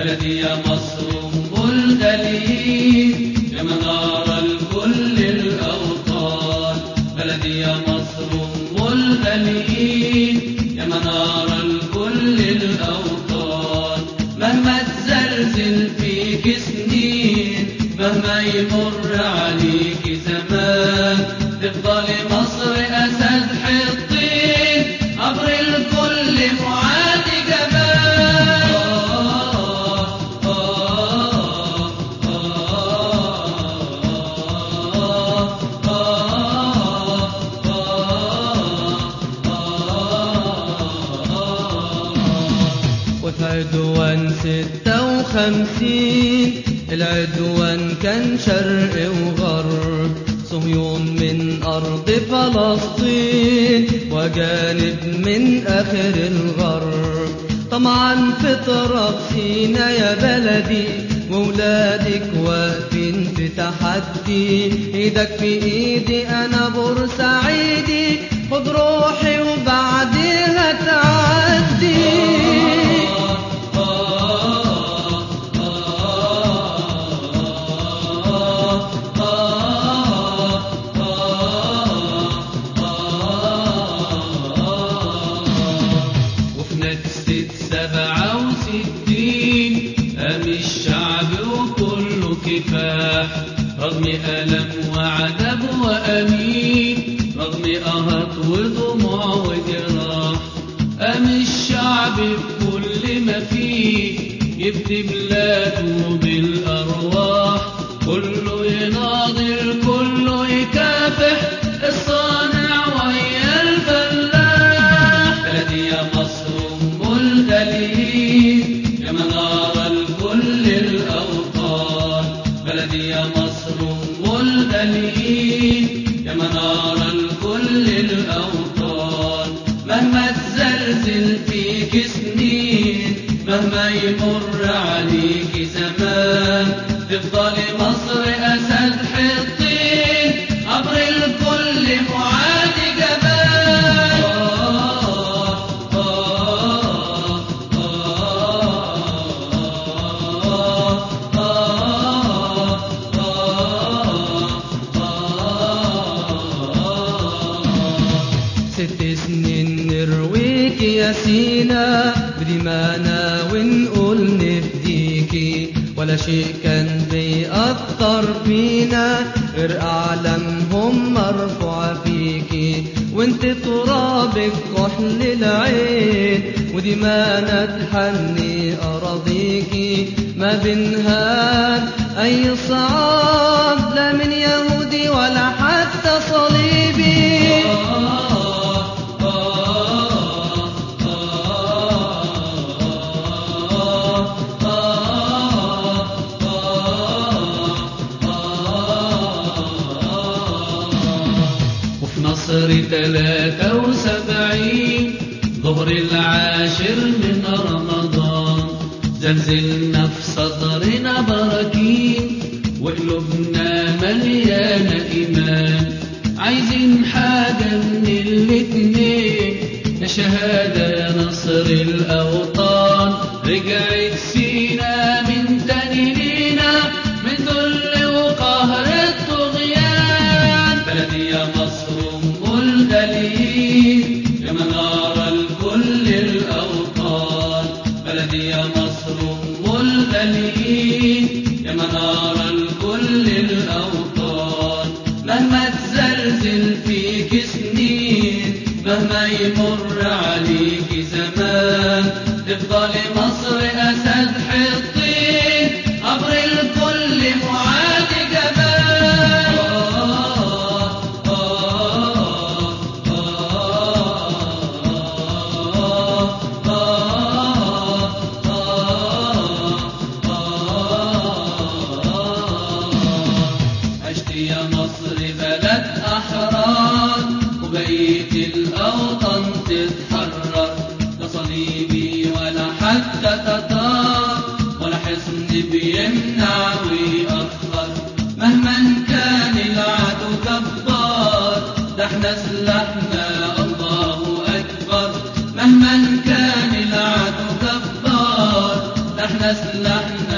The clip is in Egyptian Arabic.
بلدي يا مصر ام الدليل يا منار لكل الاوطان بلدي يا مصر ام الدليل يا منار لكل الاوطان مهما تزلزل فيك سنين مهما يمر عليك زمان تفضلي مصر اسد حطين عبر الكل معاد جبال وفي عدوان ستة وخمسين العدوان كان شرق وغرب صهيون من أرض فلسطين وجانب من آخر الغرب طمعا في طرف سينا يا بلدي وولادك واقفين في تحدي ايدك في ايدي انا بورسعيدي خد روحي وبعديها تعدي وفي نكسة سبعة وستين قام الشعب وكله كفاح رغم ألم وعذاب وأمين رغم قهط ودموع وجراح قام الشعب بكل ما فيه يفدي بلاده بالأرواح كله يناضل كله يكافح الصانع ويا الفلاح بلدي يا مصر ام الدليل يا منار لكل الاوطان بلدي يا مصر ام الدليل يا منار لكل الاوطان مهما تزلزل فيك سنين مهما يمر عليك زمان تفضلي مصر اسد حطين عبر الكل معاد جبال ست سنين نرويك يا سينا بدمانا ونقول نفديكي ولا شيء كان بيأثر فينا غير أعلامهم مرفوعة فيكي وانت ترابك كحل العين ودمانا تحني أراضيكي ما بنهان أي صعاب لا من يهودي ولا حتى صليبي وفي نصر تلاتة وسبعين ظهر العاشر من رمضان زلزلنا في صدرنا براكين وقلوبنا مليانة إيمان عايزين حاجة من الاتنين يا شهادة يا نصر الأوطان رجعت سينا من تاني لينا من ذل وقهر الطغيان بلدي يا مصر أم الدليل يا منار لكل الأوطان بلدي يا مصر أم الدليل يا منار لكل الأوطان مهما تزلزل فيك سنين مهما يمر عليك زمان تفضلي مصر أسد حطين عبر الكل معاد جبال عشت يا مصر بلد أحرار وبقيت الأوطان تتحرر لا صليبي ولا حتى تتار ولا حصن بيمنع ويأخر مهما كان العدو جبار ده احنا سلاحنا الله أكبر مهما كان العدو جبار ده احنا أسلحنا